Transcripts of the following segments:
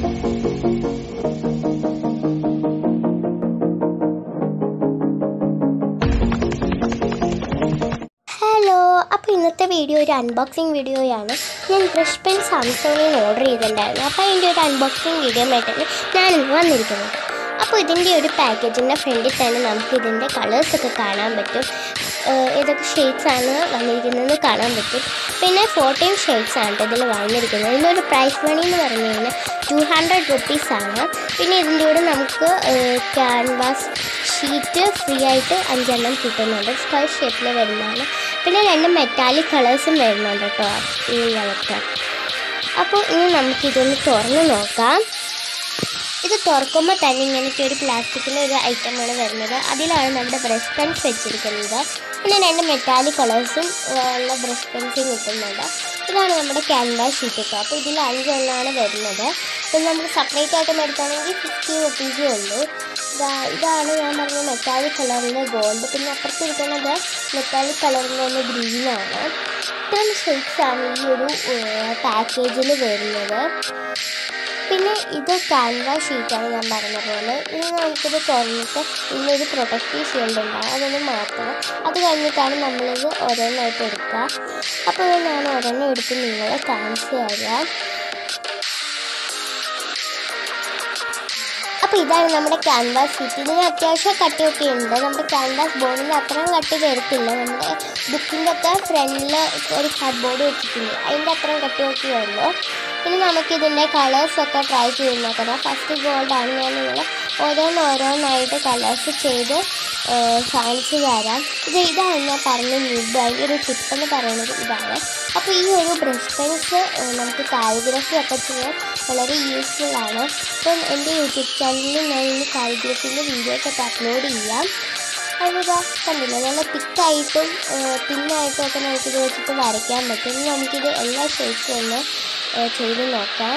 hello അപ്പോൾ ഇന്നത്തെ video ഒരു അൺബോക്സിങ് വീഡിയോയാണ് ഞാൻ ബ്രഷ് പെൻ സാംസങ്ങിൽ നിന്ന് ഓർഡർ ചെയ്തിട്ടുണ്ടായിരുന്നു അപ്പോൾ അതിൻ്റെ ഒരു അൺബോക്സിങ് വീഡിയോ ആയിട്ടാണ് ഞാനിന്ന് വന്നിരിക്കുന്നത് അപ്പോൾ ഇതിൻ്റെ ഒരു പാക്കേജിൻ്റെ ഫ്രണ്ടിൽ തന്നെ നമുക്ക് ഇതിൻ്റെ കളേഴ്സൊക്കെ കാണാൻ പറ്റും ഏഹ് ഏതൊക്കെ ഷെയ്ഡ്സ് ആണ് വന്നിരിക്കുന്നത് കാണാൻ പറ്റും പിന്നെ ഫോർട്ടീൻ ഷെയ്ഡ്സ് ആണ് ട്ടോ ഇതിൽ വന്നിരിക്കുന്നത് ഇതിനൊരു പ്രൈസ് മണി എന്ന് പറഞ്ഞു കഴിഞ്ഞാൽ ടു ഹൺഡ്രഡ് റുപ്പീസ് ആണ് പിന്നെ ഇതിൻ്റെ കൂടെ നമുക്ക് ക്യാൻവാസ് ഷീറ്റ് ഫ്രീ ആയിട്ട് അഞ്ചെണ്ണം കിട്ടുന്നുണ്ട് സ്ക്വയർ ഷേപ്പിൽ വരുന്നതാണ് പിന്നെ രണ്ട് മെറ്റാലിക് കളേഴ്സും വരുന്നുണ്ട് കേട്ടോ ഈ കളക്ടർ അപ്പോൾ ഇനി നമുക്കിതൊന്ന് തുറന്ന് നോക്കാം ഇത് തുറക്കുമ്പോൾ തന്നെ ഇങ്ങനത്തെ ഒരു പ്ലാസ്റ്റിക്കിൻ്റെ ഒരു ഐറ്റമാണ് വരുന്നത് അതിലാണ് നമ്മുടെ ബ്രഷ് പെൻസ് വെച്ചിരിക്കുന്നത് പിന്നെ രണ്ട് മെറ്റാലിക് കളേഴ്സും ഉള്ള ബ്രഷ് പെൻസും കിട്ടുന്നുണ്ട് ഇതാണ് നമ്മുടെ ക്യാൻവാസ് ഷീറ്റ് കേട്ടോ അപ്പോൾ ഇതിൽ അഞ്ചെണ്ണമാണ് വരുന്നത് പിന്നെ നമുക്ക് സെപ്പറേറ്റ് ആയിട്ട് എടുക്കുകയാണെങ്കിൽ ഫിഫ്റ്റി റുപ്പീസേ ഉള്ളൂ ഇതാ ഇതാണ് ഞാൻ പറഞ്ഞ മെറ്റാലിക് കളറിൻ്റെ ഗോൾഡ് പിന്നെ അപ്പുറത്ത് ഇരിക്കുന്നത് മെറ്റാലിക് കളറിൻ്റെ ഒന്ന് ഗ്രീനാണ് ഇത്രയും ഷെയ്ഡ്സ് ആണ് ഈ ഒരു പാക്കേജിൽ വരുന്നത് പിന്നെ ഇത് ക്യാൻവ ഷീറ്റാണ് ഞാൻ പറഞ്ഞ പോലെ ഇനി നമുക്കിത് തുറന്നിട്ട് ഇതിനൊരു പ്രൊട്ടക്റ്റീവ് ഷീൽഡ് ഉണ്ടാകും അതൊന്ന് മാറ്റണം അത് കഴിഞ്ഞിട്ടാണ് നമ്മളിത് ഓരോന്നായിട്ട് എടുക്കുക അപ്പോൾ ഇത് ഞാൻ ഓരോന്നും എടുത്ത് നിങ്ങളെ കാണിച്ചു തരാം അപ്പോൾ ഇതാണ് നമ്മുടെ ക്യാൻവാസ് ഷീറ്റ് ഇതിന് അത്യാവശ്യം കട്ടിയൊക്കെ ഉണ്ട് നമ്മുടെ ക്യാൻവാസ് ബോർഡിന് അത്രയും കട്ടി വരത്തില്ല നമ്മുടെ ബുക്കിൻ്റെ ഒക്കെ ഫ്രണ്ടിൽ ഒരു കാർഡ് ബോർഡ് വെച്ചിട്ടുണ്ട് അതിൻ്റെ അത്രയും കട്ടിയൊക്കെ ഉള്ളൂ ഇനി നമുക്കിതിൻ്റെ കളേഴ്സൊക്കെ ട്രൈ ചെയ്ത് നോക്കണം ഫസ്റ്റ് ഗോൾഡാണ് ഞാൻ നിങ്ങൾ ഓരോന്നോരോന്നായിട്ട് കളേഴ്സ് ചെയ്ത് ഏഹ്, കാണിച്ചു തരാം ഇത് ഇതാണ് ഞാൻ പറഞ്ഞ നിബ് അതിൻ്റെ ഒരു ടിപ്പ് എന്ന് പറയുന്നത് ഇതാണ് അപ്പോൾ ഈ ഒരു ബ്രഷ് പെൻസ് നമുക്ക് കാലിഗ്രഫി ഒക്കെ ചെയ്യാൻ വളരെ യൂസ്ഫുൾ ആണ് അപ്പം എൻ്റെ യൂട്യൂബ് ചാനലിൽ ഞാൻ ഈ കാലിഗ്രഫീൻ്റെ വീഡിയോസ് ഒക്കെ അപ്ലോഡ് ചെയ്യാം അതിതാ കണ്ടില്ല നല്ല തിക്കായിട്ടും തിന്നായിട്ടും ഒക്കെ നമുക്കിത് വെച്ചിട്ട് വരയ്ക്കാൻ പറ്റും ഇനി നമുക്കിത് എല്ലാ ഷേപ്സും ഒന്ന് ഏഹ്, ചെയ്ത് നോക്കാം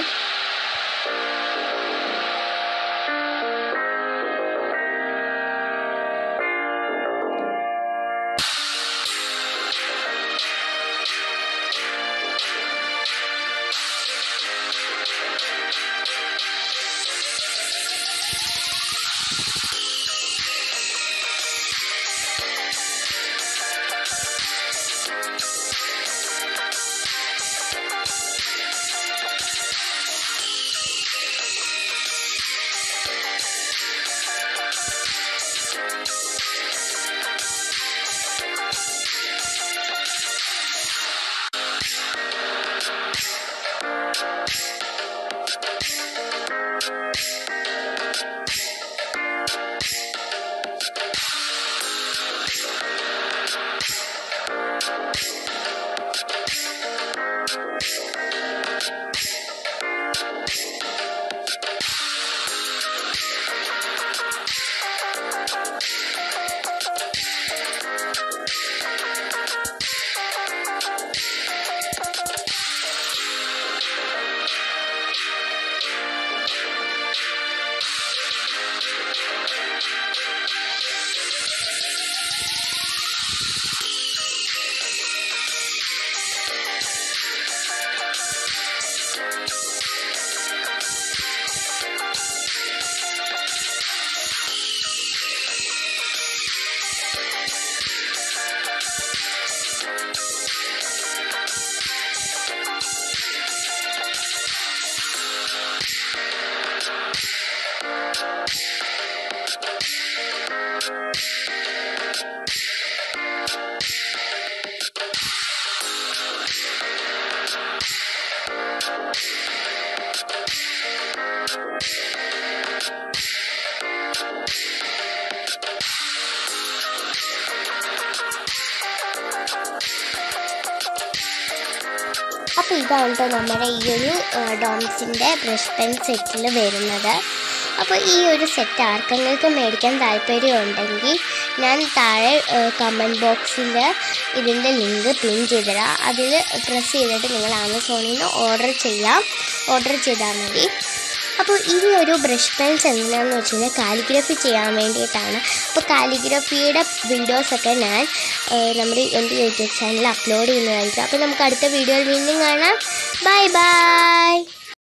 അപ്പോൾ ഇതാണ് കേട്ടോ നമ്മുടെ ഈ ഒരു ഡോംസിൻ്റെ ബ്രഷ് പെൻ സെറ്റിൽ വരുന്നത് അപ്പോൾ ഈ ഒരു സെറ്റ് ആർക്കെങ്കിലും മേടിക്കാൻ താല്പര്യമുണ്ടെങ്കിൽ ഞാൻ താഴെ കമൻറ്റ് ബോക്സിൽ ഇതിൻ്റെ ലിങ്ക് പിൻ ചെയ്തിടാം അതിൽ പ്രസ് ചെയ്തിട്ട് നിങ്ങൾ ആമസോണിൽ നിന്ന് ഓർഡർ ചെയ്യാം ഓർഡർ ചെയ്താൽ മതി അപ്പോൾ ഈ ഒരു ബ്രഷ് പെൻസ് എന്തിനാണെന്ന് വെച്ച് കഴിഞ്ഞാൽ കാലിഗ്രഫി ചെയ്യാൻ വേണ്ടിയിട്ടാണ് അപ്പോൾ കാലിഗ്രഫിയുടെ വീഡിയോസൊക്കെ ഞാൻ ഏഹ്, നമ്മുടെ എൻ്റെ യൂട്യൂബ് ചാനലിൽ അപ്ലോഡ് ചെയ്യുന്നതായിരിക്കും അപ്പോൾ നമുക്ക് അടുത്ത വീഡിയോയിൽ വീണ്ടും കാണാം ബൈ ബൈ